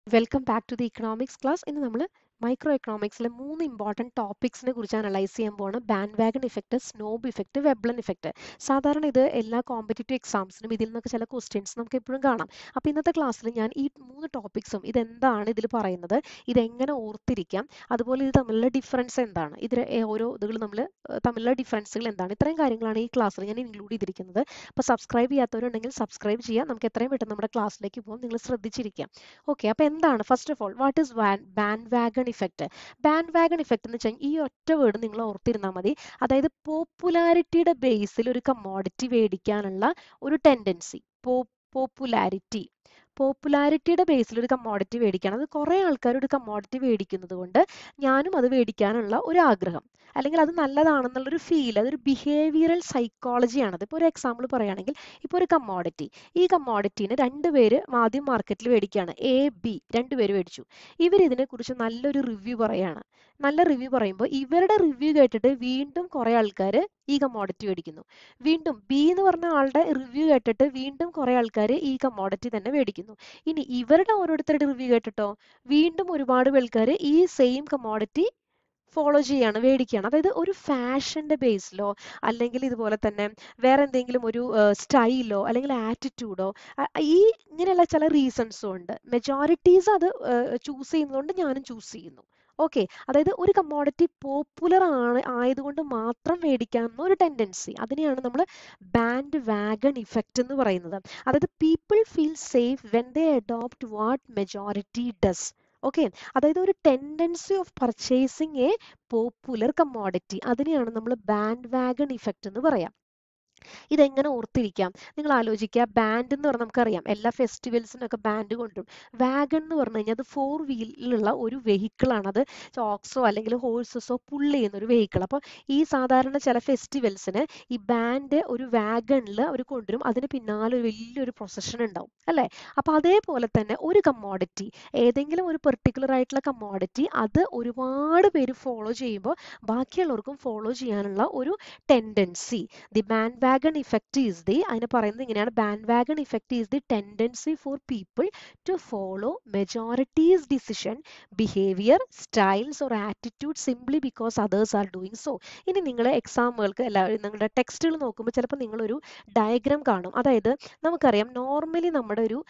welcome back to the economics class ഇന്ന് നമ്മൾ micro എക്കണോമിക്സിലെ മൂന്ന് ഇമ്പോർട്ടൻറ്റ് ടോപ്പിക്സിനെ കുറിച്ച് അനലൈസ് ചെയ്യാൻ പോവാണ് bandwagon effect snob effect Veblen effect സാധാരണ ഇത് എല്ലാ കോമ്പറ്റേറ്റീവ് എക്സാംസിനും ഇതിൽ നിന്നൊക്കെ ചില ക്വസ്റ്റ്യൻസ് നമുക്ക് എപ്പോഴും കാണാം അപ്പോൾ ഇന്നത്തെ ക്ലാസ്സിൽ ഞാൻ ഈ മൂന്ന് ടോപ്പിക്സും ഇതെന്താണ് ഇതിൽ പറയുന്നത് ഇതെങ്ങനെ ഓർത്തിരിക്കാം അതുപോലെ ഇത് തമ്മിലുള്ള ഡിഫറൻസ് എന്താണ് ഇതിൽ ഓരോ ഇതുകൾ നമ്മൾ തമ്മിലുള്ള ഡിഫറൻസുകൾ എന്താണ് ഇത്രയും കാര്യങ്ങളാണ് ഈ ക്ലാസ്സിൽ ഞാൻ ഇൻക്ലൂഡ് ചെയ്തിരിക്കുന്നത് അപ്പോൾ സബ്സ്ക്രൈബ് ചെയ്യാത്തവരുണ്ടെങ്കിൽ സബ്സ്ക്രൈബ് ചെയ്യാം നമുക്ക് എത്രയും പെട്ടെന്ന് നമ്മുടെ ക്ലാസ്സിലേക്ക് പോകാം നിങ്ങൾ ശ്രദ്ധിച്ചിരിക്കാം ഓക്കെ അപ്പോൾ എന്താണ് first of all what is bandwagon effect bandwagon effect എന്ന് വെച്ചാൽ ഈ ഒറ്റ വേർഡ് നിങ്ങൾ ഓർത്തിരുന്നാൽ മതി അതായത് പോപ്പുലാരിറ്റിയുടെ ബേസിൽ ഒരു കമ്മോഡിറ്റി മേടിക്കാനുള്ള ഒരു ടെൻഡൻസി പോ പോപ്പുലാരിറ്റി പോപ്പുലാരിറ്റിയുടെ ബേസിൽ ഒരു കമ്മോഡിറ്റി മേടിക്കണം അത് കുറേ ആൾക്കാർ ഒരു കമ്മോഡിറ്റി മേടിക്കുന്നത് കൊണ്ട് ഞാനും അത് മേടിക്കാനുള്ള ഒരു ആഗ്രഹം അല്ലെങ്കിൽ അത് നല്ലതാണെന്നുള്ളൊരു ഫീൽ അതൊരു ബിഹേവിയറൽ സൈക്കോളജിയാണ് ഇപ്പോൾ ഒരു എക്സാമ്പിൾ പറയുകയാണെങ്കിൽ ഇപ്പോൾ ഒരു കമ്മോഡിറ്റി ഈ കമ്മോഡിറ്റീനെ രണ്ടുപേര് ആദ്യം മാർക്കറ്റിൽ മേടിക്കുകയാണ് എ ബി രണ്ടുപേര് മേടിച്ചു ഇവർ ഇതിനെക്കുറിച്ച് നല്ലൊരു റിവ്യൂ പറയാണ് നല്ല റിവ്യൂ പറയുമ്പോൾ ഇവരുടെ റിവ്യൂ കേട്ടിട്ട് വീണ്ടും കുറേ ആൾക്കാർ ഈ കമ്മോഡിറ്റി മേടിക്കുന്നു വീണ്ടും ബി എന്ന് പറഞ്ഞ ആളുടെ റിവ്യൂ കേട്ടിട്ട് വീണ്ടും കുറേ ആൾക്കാർ ഈ കമ്മോഡിറ്റി തന്നെ മേടിക്കുന്നു ഇനി ഇവരുടെ ഓരോരുത്തരുടെ റിവ്യൂ കേട്ടിട്ടോ വീണ്ടും ഒരുപാട് ആൾക്കാർ ഈ സെയിം കമ്മോഡിറ്റി ഫോളോ ചെയ്യാണ് മേടിക്കുകയാണ് അതായത് ഒരു ഫാഷന്റെ ബേസിലോ അല്ലെങ്കിൽ ഇതുപോലെ തന്നെ വേറെ എന്തെങ്കിലും ഒരു സ്റ്റൈലോ അല്ലെങ്കിൽ ആറ്റിറ്റ്യൂഡോ ഈ ഇങ്ങനെയുള്ള ചില റീസൺസും ഉണ്ട് മെജോറിറ്റീസ് അത് ചൂസ് ചെയ്യുന്നതുകൊണ്ട് ഞാനും ചൂസ് ചെയ്യുന്നു ഓക്കെ അതായത് ഒരു കമ്മോഡിറ്റി പോപ്പുലർ ആണ് ആയതുകൊണ്ട് മാത്രം മേടിക്കാവുന്ന ഒരു ടെൻഡൻസി അതിനെയാണ് നമ്മൾ ബാൻഡ് വാഗൺ ഇഫക്റ്റ് എന്ന് പറയുന്നത് അതായത് people feel safe when they adopt what majority does okay അതായത് ഒരു tendency of purchasing a popular commodity അതിനെയാണ് നമ്മൾ ബാൻഡ് വാഗൺ ഇഫക്റ്റ് എന്ന് പറയാം ഇതെങ്ങനെ ഓർത്തിരിക്കാം നിങ്ങൾ ആലോചിക്കുക ബാൻഡ് എന്ന് പറഞ്ഞാൽ നമുക്കറിയാം എല്ലാ ഫെസ്റ്റിവൽസിനൊക്കെ ബാൻഡ് കൊണ്ടുവരും വാഗൺ എന്ന് പറഞ്ഞു കഴിഞ്ഞാൽ അത് ഫോർ വീലിലുള്ള ഒരു വെഹിക്കിളാണ് അത് ചോക്സോ അല്ലെങ്കിൽ ഹോഴ്സസോ പുള്ള് ചെയ്യുന്ന ഒരു വെഹിക്കിൾ അപ്പോൾ ഈ സാധാരണ ചില ഫെസ്റ്റിവൽസിന് ഈ ബാൻഡ് ഒരു വാഗണിൽ അവർ കൊണ്ടുവരും അതിന് പിന്നാലെ ഒരു വലിയൊരു പ്രൊസഷൻ ഉണ്ടാവും അല്ലേ അപ്പോൾ അതേപോലെ തന്നെ ഒരു കമ്മോഡിറ്റി ഏതെങ്കിലും ഒരു പെർട്ടിക്കുലർ ആയിട്ടുള്ള കമ്മോഡിറ്റി അത് ഒരുപാട് പേര് ഫോളോ ചെയ്യുമ്പോൾ ബാക്കിയുള്ളവർക്കും ഫോളോ ചെയ്യാനുള്ള ഒരു tendency the bandwagon effect is the അതിന് പറയുന്നത് ഇങ്ങനെയാണ് bandwagon effect is the tendency for people to follow majority's decision behaviour styles or attitude simply because others are doing so ഇനി നിങ്ങൾ എക്സാമുകൾക്ക് എല്ലാവരും നിങ്ങളുടെ ടെക്സ്റ്റുകൾ നോക്കുമ്പോൾ ചിലപ്പോൾ നിങ്ങളൊരു ഡയഗ്രാം കാണും അതായത് നമുക്കറിയാം നോർമലി നമ്മുടെ ഒരു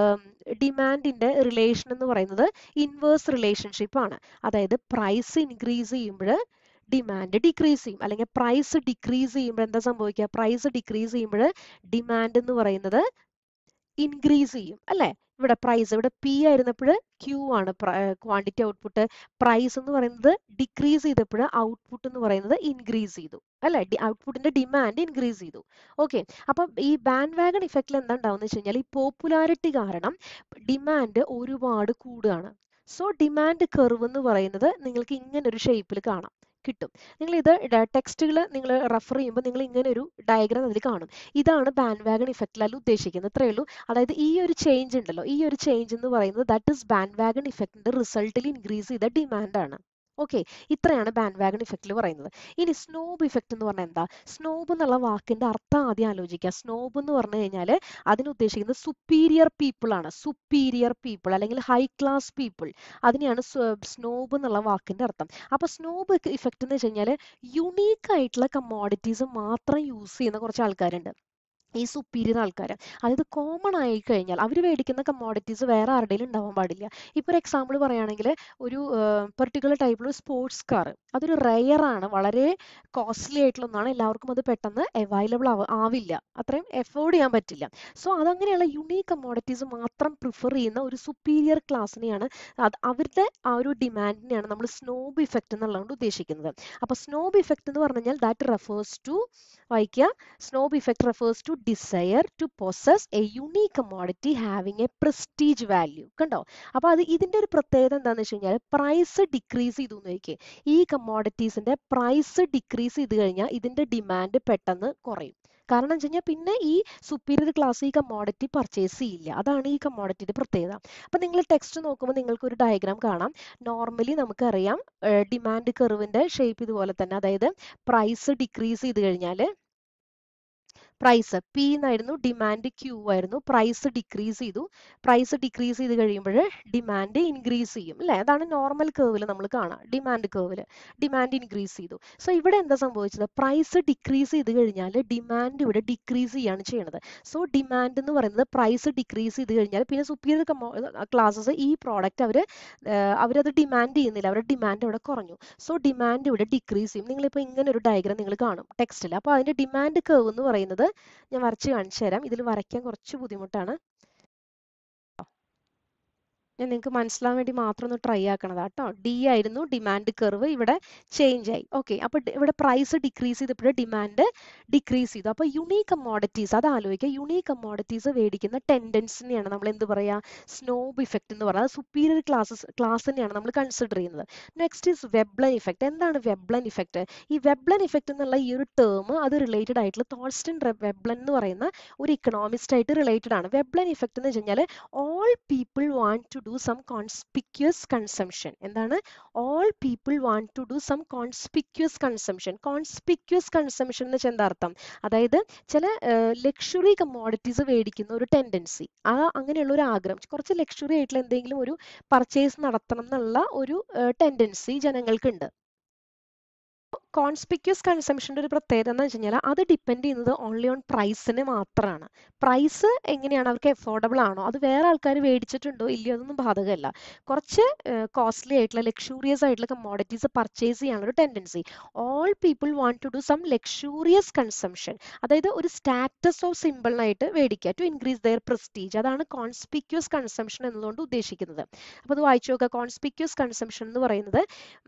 ഡിമാൻഡിൻ്റെ റിലേഷൻ എന്ന് പറയുന്നത് ഇൻവേഴ്സ് റിലേഷൻഷിപ്പ് ആണ് അതായത് പ്രൈസ് ഇൻക്രീസ് ചെയ്യുമ്പോൾ ഡിമാൻഡ് ഡിക്രീസ് ചെയ്യും അല്ലെങ്കിൽ പ്രൈസ് ഡിക്രീസ് ചെയ്യുമ്പോൾ എന്താ സംഭവിക്കുക പ്രൈസ് ഡിക്രീസ് ചെയ്യുമ്പോൾ ഡിമാൻഡ് എന്ന് പറയുന്നത് ഇൻക്രീസ് ചെയ്യും അല്ലേ ഇവിടെ പ്രൈസ് ഇവിടെ പി ആയിരുന്നപ്പോൾ ക്യൂ ആണ് ക്വാണ്ടിറ്റി ഔട്ട്പുട്ട് പ്രൈസ് എന്ന് പറയുന്നത് ഡിക്രീസ് ചെയ്തപ്പോൾ ഔട്ട്പുട്ട് എന്ന് പറയുന്നത് ഇൻക്രീസ് ചെയ്തു അല്ലെ ഔട്ട്പുട്ടിന്റെ ഡിമാൻഡ് ഇൻക്രീസ് ചെയ്തു ഓക്കെ അപ്പൊ ഈ ബാൻഡ് വാഗൺ ഇഫക്റ്റിൽ എന്താ ഉണ്ടാവുന്ന വെച്ച് കഴിഞ്ഞാൽ ഈ പോപ്പുലാരിറ്റി കാരണം ഡിമാൻഡ് ഒരുപാട് കൂടുകയാണ് സോ ഡിമാൻഡ് കർവ് എന്ന് പറയുന്നത് നിങ്ങൾക്ക് ഇങ്ങനെ ഒരു ഷേപ്പിൽ കാണാം കിട്ടും നിങ്ങൾ ഇത് ടെക്സ്റ്റുകൾ നിങ്ങൾ റെഫർ ചെയ്യുമ്പോൾ നിങ്ങൾ ഇങ്ങനെ ഒരു ഡയഗ്രാം അതിൽ കാണും ഇതാണ് ബാൻഡ് വാഗൺ ഇഫക്റ്റിലല്ല ഉദ്ദേശിക്കുന്നത് ഇത്രയേ ഉള്ളൂ അതായത് ഈ ഒരു ചേഞ്ച് ഉണ്ടല്ലോ ഈ ഒരു ചേഞ്ച് എന്ന് പറയുന്നത് ദാറ്റ് ഇസ് ബാൻഡ് വാഗൺ ഇഫക്റ്റിന്റെ റിസൾട്ടിൽ ഇൻക്രീസ് ചെയ്ത ഡിമാൻഡാണ് ഓക്കെ ഇത്രയാണ് ബാൻഡ് വാഗൺ ഇഫക്റ്റിൽ പറയുന്നത് ഇനി സ്നോബ് ഇഫക്റ്റ് എന്ന് പറഞ്ഞാൽ എന്താ സ്നോബ് എന്നുള്ള വാക്കിന്റെ അർത്ഥം ആദ്യം ആലോചിക്കുക സ്നോബ് എന്ന് പറഞ്ഞു കഴിഞ്ഞാൽ അതിന് ഉദ്ദേശിക്കുന്നത് സുപ്പീരിയർ പീപ്പിൾ ആണ് സുപ്പീരിയർ പീപ്പിൾ അല്ലെങ്കിൽ ഹൈ ക്ലാസ് പീപ്പിൾ അതിനെയാണ് സ്നോബ് എന്നുള്ള വാക്കിന്റെ അർത്ഥം അപ്പൊ സ്നോബ് ഇഫക്റ്റ് എന്ന് വെച്ച് കഴിഞ്ഞാൽ യുണീക്ക് ആയിട്ടുള്ള കമ്മോഡിറ്റീസ് മാത്രം യൂസ് ചെയ്യുന്ന കുറച്ച് ആൾക്കാരുണ്ട് ഈ സുപ്പീരിയർ ആൾക്കാർ അതായത് കോമൺ ആയി കഴിഞ്ഞാൽ അവർ മേടിക്കുന്ന കമ്മോഡിറ്റീസ് വേറെ ആരുടെയും ഉണ്ടാവാൻ പാടില്ല ഇപ്പോൾ ഒരു എക്സാമ്പിൾ പറയുകയാണെങ്കിൽ ഒരു പെർട്ടിക്കുലർ ടൈപ്പിലുള്ള സ്പോർട്സ് കാർ അതൊരു റെയർ ആണ് വളരെ കോസ്റ്റ്ലി ആയിട്ടുള്ള ഒന്നാണ് എല്ലാവർക്കും അത് പെട്ടെന്ന് അവൈലബിൾ ആവില്ല അത്രയും എഫോർഡ് ചെയ്യാൻ പറ്റില്ല സോ അതങ്ങനെയുള്ള യുണീക്ക് കമ്മോഡിറ്റീസ് മാത്രം പ്രിഫർ ചെയ്യുന്ന ഒരു സുപ്പീരിയർ ക്ലാസ്സിനെയാണ് അത് അവരുടെ ആ ഒരു ഡിമാൻഡിനെയാണ് നമ്മൾ സ്നോബ് ഇഫക്റ്റ് എന്നുള്ളതുകൊണ്ട് ഉദ്ദേശിക്കുന്നത് അപ്പോൾ സ്നോബ് ഇഫക്റ്റ് എന്ന് പറഞ്ഞു കഴിഞ്ഞാൽ ദാറ്റ് റെഫേഴ്സ് ടു വായിക്കുക snob effect refers to desire to possess a unique commodity having a prestige value കണ്ടോ അപ്പോൾ അത് ഇതിന്റെ ഒരു പ്രത്യേകത എന്താണെന്ന് വെച്ച് കഴിഞ്ഞാൽ പ്രൈസ് ഡിക്രീസ് ചെയ്തു എന്ന് ചോദിക്കുക ഈ കമ്മോഡിറ്റീസിന്റെ പ്രൈസ് ഡിക്രീസ് ചെയ്ത് കഴിഞ്ഞാൽ ഇതിന്റെ ഡിമാൻഡ് പെട്ടെന്ന് കുറയും കാരണം വെച്ച് കഴിഞ്ഞാൽ പിന്നെ ഈ സുപ്പീരിയർ ക്ലാസ് ഈ കമ്മോഡിറ്റി പർച്ചേസ് ചെയ്യില്ല അതാണ് ഈ കമ്മോഡിറ്റിയുടെ പ്രത്യേകത അപ്പം നിങ്ങൾ ടെക്സ്റ്റ് നോക്കുമ്പോൾ നിങ്ങൾക്ക് ഒരു ഡയഗ്രാം കാണാം നോർമലി നമുക്കറിയാം ഡിമാൻഡ് കെർവിന്റെ ഷേപ്പ് ഇതുപോലെ തന്നെ അതായത് പ്രൈസ് ഡിക്രീസ് ചെയ്ത് കഴിഞ്ഞാൽ പ്രൈസ് പി എന്നായിരുന്നു ഡിമാൻഡ് ക്യൂ ആയിരുന്നു പ്രൈസ് ഡിക്രീസ് ചെയ്തു പ്രൈസ് ഡിക്രീസ് ചെയ്ത് കഴിയുമ്പോൾ ഡിമാൻഡ് ഇൻക്രീസ് ചെയ്യും അല്ലേ അതാണ് നോർമൽ കേർവിൽ നമ്മൾ കാണാം ഡിമാൻഡ് കേർവിൽ ഡിമാൻഡ് ഇൻക്രീസ് ചെയ്തു സോ ഇവിടെ എന്താ സംഭവിച്ചത് പ്രൈസ് ഡിക്രീസ് ചെയ്ത് കഴിഞ്ഞാൽ ഡിമാൻഡ് ഇവിടെ ഡിക്രീസ് ചെയ്യാണ് ചെയ്യുന്നത് സോ ഡിമാൻഡ് എന്ന് പറയുന്നത് പ്രൈസ് ഡിക്രീസ് ചെയ്ത് കഴിഞ്ഞാൽ പിന്നെ സുപ്പീരിയർ ക്ലാസ്സസ് ഈ പ്രോഡക്റ്റ് അവർ അവരത് ഡിമാൻഡ് ചെയ്യുന്നില്ല അവരുടെ ഡിമാൻഡ് അവിടെ കുറഞ്ഞു സോ ഡിമാൻഡ് ഇവിടെ ഡിക്രീസ് ചെയ്യും നിങ്ങളിപ്പോൾ ഇങ്ങനെ ഒരു ഡയഗ്രാം നിങ്ങൾ കാണും ടെക്സ്റ്റിൽ അപ്പോൾ അതിൻ്റെ ഡിമാൻഡ് കേവ് എന്ന് പറയുന്നത് ഞാൻ വരച്ച് കാണിച്ചു തരാം ഇതിൽ വരയ്ക്കാൻ കുറച്ച് ബുദ്ധിമുട്ടാണ് ഞാൻ നിങ്ങൾക്ക് മനസ്സിലാവാൻ വേണ്ടി മാത്രം ഒന്ന് ട്രൈ ആക്കണതാ കേട്ടോ ഡി ആയിരുന്നു ഡിമാൻഡ് കർവ് ഇവിടെ ചേഞ്ച് ആയി ഓക്കെ അപ്പോൾ ഇവിടെ പ്രൈസ് ഡിക്രീസ് ചെയ്തപ്പോൾ ഡിമാൻഡ് ഡിക്രീസ് ചെയ്തു അപ്പോൾ യുണീക്ക് കമ്മോഡിറ്റീസ് അത് ആലോചിക്കുക യുണീക്ക് കമ്മോഡിറ്റീസ് മേടിക്കുന്ന ടെൻഡൻസിനെയാണ് നമ്മൾ എന്ത് പറയുക സ്നോബ് ഇഫക്റ്റ് എന്ന് പറയുന്നത് സുപ്പീരിയർ ക്ലാസ്സസ് ക്ലാസ്സിനെയാണ് നമ്മൾ കൺസിഡർ ചെയ്യുന്നത് നെക്സ്റ്റ് ഈസ് വെബ്ലൻ ഇഫക്റ്റ് എന്താണ് വെബ്ലൻ ഇഫക്റ്റ് ഈ വെബ്ലൻ ഇഫക്റ്റ് എന്നുള്ള ഈ ഒരു ടേം അത് റിലേറ്റഡ് ആയിട്ടുള്ള തോൾസ്റ്റൻ വെബ്ലൻ എന്ന് പറയുന്ന ഒരു ഇക്കണോമിസ്റ്റ് ആയിട്ട് റിലേറ്റഡ് ആണ് വെബ്ലൻ ഇഫക്റ്റ് എന്ന് വെച്ച് കഴിഞ്ഞാൽ all people want to do some conspicuous consumption എന്താണ് all people want to do some conspicuous consumption conspicuous consumption എന്ന് വെച്ചാൽ എന്താ അർത്ഥം അതായത് ചില ലക്ഷറി കമ്മോഡിറ്റീസ് മേടിക്കുന്ന ഒരു ടെൻഡൻസി ആ അങ്ങനെയുള്ള ഒരു ആഗ്രഹം കുറച്ച് ലക്ഷറി ആയിട്ടുള്ള എന്തെങ്കിലും ഒരു പർച്ചേസ് നടത്തണം എന്നുള്ള ഒരു ടെൻഡൻസി ജനങ്ങൾക്കുണ്ട് കോൺസ്പിക്യൂസ് കൺസംഷൻ്റെ ഒരു പ്രത്യേകത എന്ന് വെച്ച് കഴിഞ്ഞാൽ അത് ഡിപ്പെൻഡ് ചെയ്യുന്നത് ഓൺലി ഓൺ പ്രൈസിന് മാത്രമാണ് പ്രൈസ് എങ്ങനെയാണ് അവർക്ക് എഫോർഡബിൾ ആണോ അത് വേറെ ആൾക്കാർ മേടിച്ചിട്ടുണ്ടോ ഇല്ലയോ അതൊന്നും ബാധകമല്ല കുറച്ച് കോസ്റ്റ്ലി ആയിട്ടുള്ള ലക്ഷൂറിയസ് ആയിട്ടുള്ള കമ്മോഡിറ്റീസ് പർച്ചേസ് ചെയ്യാനുള്ള ഒരു tendency all people want to do some luxurious consumption അതായത് ഒരു സ്റ്റാറ്റസ് ഓഫ് സിമ്പിളിനായിട്ട് മേടിക്കുക ടു ഇൻക്രീസ് ദെയർ പ്രസ്റ്റീജ് അതാണ് കോൺസ്പിക്യൂസ് കൺസംഷൻ എന്നതുകൊണ്ട് ഉദ്ദേശിക്കുന്നത് അപ്പോൾ അത് വായിച്ചു നോക്കുക കോൺസ്പിക്യൂസ് കൺസംഷൻ എന്ന് പറയുന്നത്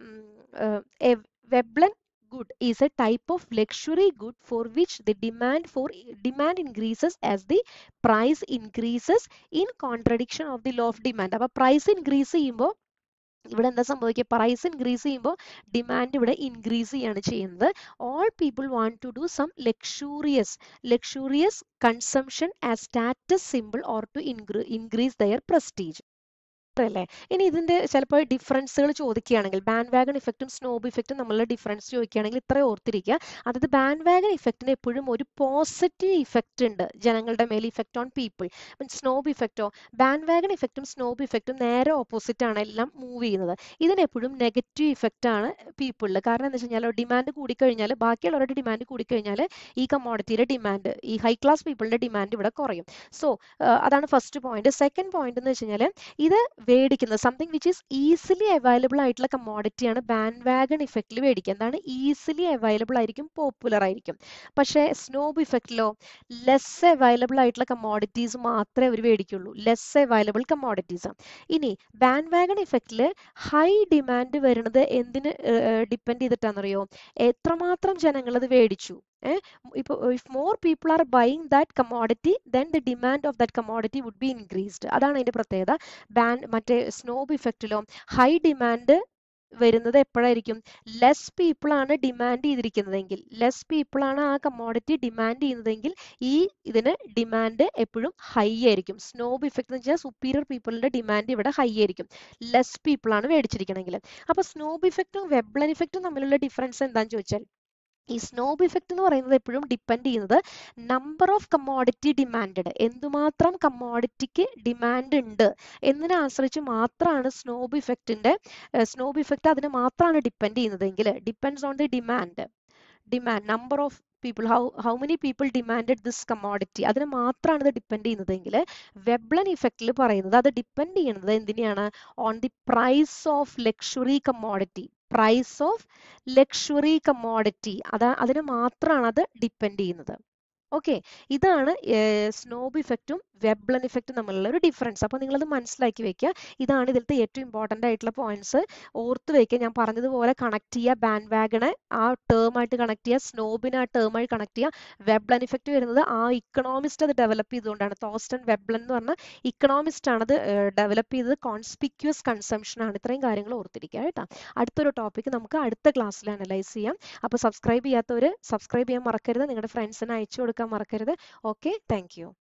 Veblen good is a type of luxury good for which the demand for demand increases as the price increases in contradiction of the law of demand അപ്പോൾ പ്രൈസ് ഇൻക്രീസ് ചെയ്യുമ്പോൾ ഇവിടെ എന്താ സംഭവിക്കുക പ്രൈസ് ഇൻക്രീസ് ചെയ്യുമ്പോൾ demand ഇവിടെ increase ചെയ്യാണ് ചെയ്യുന്നത് all people want to do some luxurious luxurious consumption as status simple or to increase their prestige അല്ലേ ഇനി ഇതിന്റെ ചിലപ്പോൾ ഡിഫറൻസുകൾ ചോദിക്കുകയാണെങ്കിൽ ബാൻഡ് വാഗൺ ഇഫക്റ്റും സ്നോബ് ഇഫക്റ്റും തമ്മിലുള്ള ഡിഫറൻസ് ചോദിക്കുകയാണെങ്കിൽ ഇത്ര ഓർത്തിരിക്കുക അതായത് ബാൻഡ് വാഗൺ ഇഫക്റ്റിന് എപ്പോഴും ഒരു പോസിറ്റീവ് ഇഫക്റ്റ് ഉണ്ട് ജനങ്ങളുടെ മേൽ ഇഫക്റ്റ് ഓൺ പീപ്പിൾ സ്നോബ് ഇഫക്റ്റോ ബാൻഡ് വാഗൺ ഇഫക്റ്റും സ്നോബ് ഇഫക്റ്റും നേരെ ഓപ്പോസിറ്റ് ആണ് എല്ലാം മൂവ് ചെയ്യുന്നത് ഇതിനെപ്പോഴും നെഗറ്റീവ് ഇഫക്റ്റ് ആണ് പീപ്പിളിൽ കാരണം എന്താ വെച്ച് കഴിഞ്ഞാൽ ഡിമാൻഡ് കൂടിക്കഴിഞ്ഞാൽ ബാക്കിയുള്ളവരുടെ ഡിമാൻഡ് കൂടിക്കഴിഞ്ഞാൽ ഈ കമ്മോഡിറ്റിയുടെ ഡിമാൻഡ് ഈ ഹൈ ക്ലാസ് പീപ്പിളിന്റെ ഡിമാൻഡ് ഇവിടെ കുറയും സോ അതാണ് ഫസ്റ്റ് പോയിന്റ് സെക്കൻഡ് പോയിന്റ് എന്ന് വെച്ച് കഴിഞ്ഞാൽ ഇത് മേടിക്കുന്നത് something which is easily available ആയിട്ടുള്ള കമ്മോഡിറ്റിയാണ് ബാൻഡ് വാഗൺ ഇഫക്റ്റിൽ മേടിക്കുക എന്താണ് ഈസിലി അവൈലബിൾ ആയിരിക്കും പോപ്പുലർ ആയിരിക്കും പക്ഷേ സ്നോബ് ഇഫക്റ്റിലോ ലെസ് അവൈലബിൾ ആയിട്ടുള്ള കമ്മോഡിറ്റീസ് മാത്രമേ അവർ മേടിക്കുള്ളൂ ലെസ് അവൈലബിൾ കമ്മോഡിറ്റീസ് ഇനി ബാൻഡ് വാഗൺ ഇഫക്റ്റിൽ ഹൈ ഡിമാൻഡ് വരുന്നത് എന്തിന് ഡിപ്പെൻഡ് ചെയ്തിട്ടാണെന്നറിയോ എത്രമാത്രം ജനങ്ങൾ അത് മേടിച്ചു ഇപ്പോൾ if more people are buying that commodity then the demand of that commodity would be increased അതാണ് അതിൻ്റെ പ്രത്യേകത ബാൻ മറ്റേ സ്നോബ് ഇഫക്റ്റിലോ ഹൈ ഡിമാൻഡ് വരുന്നത് എപ്പോഴായിരിക്കും ലെസ് പീപ്പിൾ ആണ് ഡിമാൻഡ് ചെയ്തിരിക്കുന്നതെങ്കിൽ ലെസ് പീപ്പിൾ ആണ് ആ കമ്മോഡിറ്റി ഡിമാൻഡ് ചെയ്യുന്നതെങ്കിൽ ഈ ഇതിന് ഡിമാൻഡ് എപ്പോഴും ഹൈ ആയിരിക്കും സ്നോബ് ഇഫക്റ്റ് എന്ന് വെച്ചാൽ സുപ്പീരിയർ പീപ്പിളിന്റെ ഡിമാൻഡ് ഇവിടെ ഹൈ ആയിരിക്കും ലെസ് പീപ്പിൾ ആണ് മേടിച്ചിരിക്കണമെങ്കിൽ അപ്പോൾ സ്നോബ് ഇഫക്റ്റും വെബ്ലൻ ഇഫക്റ്റും തമ്മിലുള്ള ഡിഫറൻസ് എന്താണെന്ന് ചോദിച്ചാൽ ഈ സ്നോബ് ഇഫക്റ്റ് എന്ന് പറയുന്നത് എപ്പോഴും ഡിപ്പെൻഡ് ചെയ്യുന്നത് നമ്പർ ഓഫ് കമ്മോഡിറ്റി ഡിമാൻഡ് എന്തുമാത്രം കമ്മോഡിറ്റിക്ക് ഡിമാൻഡ് ഉണ്ട് എന്നതിനെ ആശ്രയിച്ച് മാത്രമാണ് സ്നോബ് ഇഫക്റ്റിന്റെ സ്നോബ് ഇഫക്റ്റ് അതിനെ മാത്രമാണ് ഡിപ്പെൻഡ് ചെയ്യുന്നതെങ്കിൽ depends on the demand demand number of people how how many people demanded this commodity അതിന് മാത്രമാണ് ഇത് ഡിപ്പെൻഡ് ചെയ്യുന്നതെങ്കിൽ വെബ്ലൻ ഇഫക്റ്റിൽ പറയുന്നത് അത് ഡിപ്പെൻഡ് ചെയ്യുന്നത് എന്തിനെയാണ് on the price of luxury commodity price of luxury commodity അതാ അതിന് മാത്രമാണ് അത് ഡിപ്പെൻഡ് ചെയ്യുന്നത് ഓക്കെ ഇതാണ് സ്നോബ് ഇഫക്റ്റും വെബ്ലൻ ഇഫക്റ്റും തമ്മിലുള്ള ഒരു ഡിഫറൻസ് അപ്പോൾ നിങ്ങളത് മനസ്സിലാക്കി വെക്കുക ഇതാണ് ഇതിലത്തെ ഏറ്റവും ഇമ്പോർട്ടൻ്റ് ആയിട്ടുള്ള പോയിന്റ്സ് ഓർത്ത് വെക്കുക ഞാൻ പറഞ്ഞതുപോലെ കണക്ട് ചെയ്യുക ബാൻഡ് വാഗണെ ആ ടേം ആയിട്ട് കണക്ട് ചെയ്യുക സ്നോബിനെ ആ ടേം ആയി കണക്ട് ചെയ്യുക വെബ്ലൻ ഇഫക്റ്റ് വരുന്നത് ആ ഇക്കണോമിസ്റ്റ് അത് ഡെവലപ്പ് ചെയ്തുകൊണ്ടാണ് തോസ്റ്റൺ വെബ്ലൻ എന്ന് പറഞ്ഞ ഇക്കണോമിസ്റ്റ് ആണ് അത് ഡെവലപ്പ് ചെയ്തത് കോൺസ്പിക്യുവസ് കൺസംഷൻ ആണ് ഇത്രയും കാര്യങ്ങൾ ഓർത്തിരിക്കുക കേട്ടോ അടുത്തൊരു ടോപ്പിക് നമുക്ക് അടുത്ത ക്ലാസ്സിൽ അനലൈസ് ചെയ്യാം അപ്പോൾ സബ്സ്ക്രൈബ് ചെയ്യാത്തവർ സബ്സ്ക്രൈബ് ചെയ്യാൻ മറക്കരുത് നിങ്ങളുടെ ഫ്രണ്ട്സിന് അയച്ചു കൊടുക്കാൻ മറക്കരുത് ഓക്കെ താങ്ക്